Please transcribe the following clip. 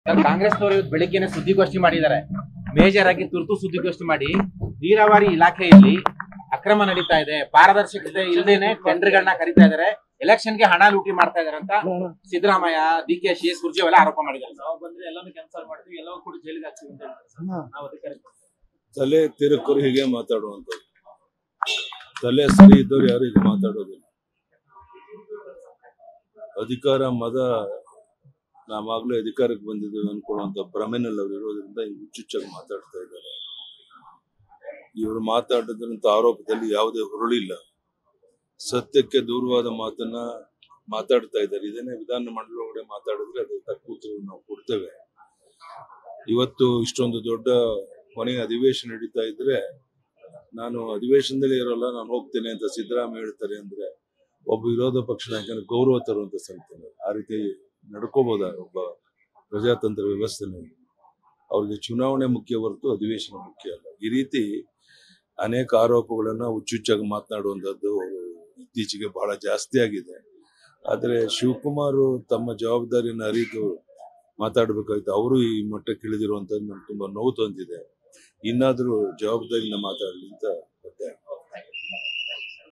Sir ಕಾಂಗ್ರೆಸ್ನವರು ಇವತ್ತು ಬೆಳಿಗ್ಗೆನೆ ಸುದ್ದಿಗೋಷ್ಠಿ ಮಾಡಿದ್ದಾರೆ ಮೇಜರ್ ಆಗಿ ತುರ್ತು ಸುದ್ದಿಗೋಷ್ಠಿ ಮಾಡಿ ನೀರಾವರಿ ಇಲಾಖೆಯಲ್ಲಿ ಅಕ್ರಮ ನಡೀತಾ ಇದೆ ಪಾರದರ್ಶಕತೆ ಇಲ್ಲದೇನೆ ಟೆಂಡರ್ಗಳನ್ನ ಕರೀತಾ ಇದ್ದಾರೆ ಎಲೆಕ್ಷನ್ ಗೆ ಹಣ ಲೂಟಿ ಮಾಡ್ತಾ ಇದಾರೆ ಅಂತ ಸಿದ್ದರಾಮಯ್ಯ ಡಿ ಕೆ ಶಿ ಸುರ್ಜೇವಾಲ ಆರೋಪ ಮಾಡಿದ್ದಾರೆ ನಾವು ಬಂದ್ರೆ ಎಲ್ಲಾನು ಕ್ಯಾನ್ಸಲ್ ಮಾಡ್ತೀವಿ ಎಲ್ಲವೂ ಕೂಡ ಜೈಲಿಗೆ ಹಾಕ್ತೀವಿ ಅಂತ ಹೇಳ್ತಾರೆ ಸರ್ ನಾವು ಅಧಿಕಾರಕ್ಕೆ ಬಂದ್ರೆ. ತಲೆ ತಿರುಕರು ಹೀಗೆ ಮಾತಾಡುವಂಥದ್ದು ತಲೆ ಸರಿ ಇದ್ದವ್ರು ಯಾರು ಹೀಗೆ ಮಾತಾಡೋದಿಲ್ಲ ಅಧಿಕಾರ ಮದ ನಾವಾಗ್ಲೇ ಅಧಿಕಾರಕ್ಕೆ ಬಂದಿದ್ದೇವೆ ಅನ್ಕೊಳ್ಳುವಂತ ಭ್ರಮೆನಲ್ಲಿ ಅವ್ರು ಇರೋದ್ರಿಂದ ಹಿಂಗ್ ಹುಚ್ಚುಚ್ಚಾಗಿ ಮಾತಾಡ್ತಾ ಇದ್ದಾರೆ ಇವರು ಮಾತಾಡಿದಂತ ಆರೋಪದಲ್ಲಿ ಯಾವುದೇ ಹುರುಳಿಲ್ಲ ಸತ್ಯಕ್ಕೆ ದೂರವಾದ ಮಾತನ್ನ ಮಾತಾಡ್ತಾ ಇದ್ದಾರೆ ಇದನ್ನೇ ವಿಧಾನ ಮಂಡಲ ಒಳಗಡೆ ಮಾತಾಡಿದ್ರೆ ಅದು ತಕ್ಕ ಉತ್ತರ ನಾವು ಕೊಡ್ತೇವೆ ಇವತ್ತು ಇಷ್ಟೊಂದು ದೊಡ್ಡ ಕೊನೆಯ ಅಧಿವೇಶನ ನಡೀತಾ ಇದ್ರೆ ನಾನು ಅಧಿವೇಶನದಲ್ಲಿ ಇರೋಲ್ಲ ನಾನು ಹೋಗ್ತೇನೆ ಅಂತ ಸಿದ್ದರಾಮಯ್ಯ ಹೇಳ್ತಾರೆ ಅಂದ್ರೆ ಒಬ್ಬ ವಿರೋಧ ಪಕ್ಷ ನಾಯಕನ ಗೌರವ ತರುವಂತ ಸಂಸ್ಥೆ ಆ ರೀತಿ ನಡ್ಕೋಬೋದ ಒಬ್ಬ ಪ್ರಜಾತಂತ್ರ ವ್ಯವಸ್ಥೆನಲ್ಲಿ ಅವ್ರಿಗೆ ಚುನಾವಣೆ ಮುಖ್ಯ ಹೊರತು ಅಧಿವೇಶನ ಮುಖ್ಯ ಅಲ್ಲ ಈ ರೀತಿ ಅನೇಕ ಆರೋಪಗಳನ್ನ ಹುಚ್ಚುಚ್ಚಾಗಿ ಮಾತನಾಡುವಂಥದ್ದು ಇತ್ತೀಚೆಗೆ ಬಹಳ ಜಾಸ್ತಿ ಆಗಿದೆ ಆದ್ರೆ ಶಿವಕುಮಾರ್ ತಮ್ಮ ಜವಾಬ್ದಾರಿಯನ್ನು ಅರಿತು ಮಾತಾಡ್ಬೇಕಾಯ್ತು ಅವರು ಈ ಮಟ್ಟಕ್ಕೆ ಇಳಿದಿರುವಂತದ್ದು ನಮ್ಗೆ ತುಂಬಾ ನೋವು ತಂದಿದೆ ಇನ್ನಾದ್ರೂ ಜವಾಬ್ದಾರಿಯಿಂದ ಮಾತಾಡಲಿ ಅಂತ ಒತ್ತಾಯ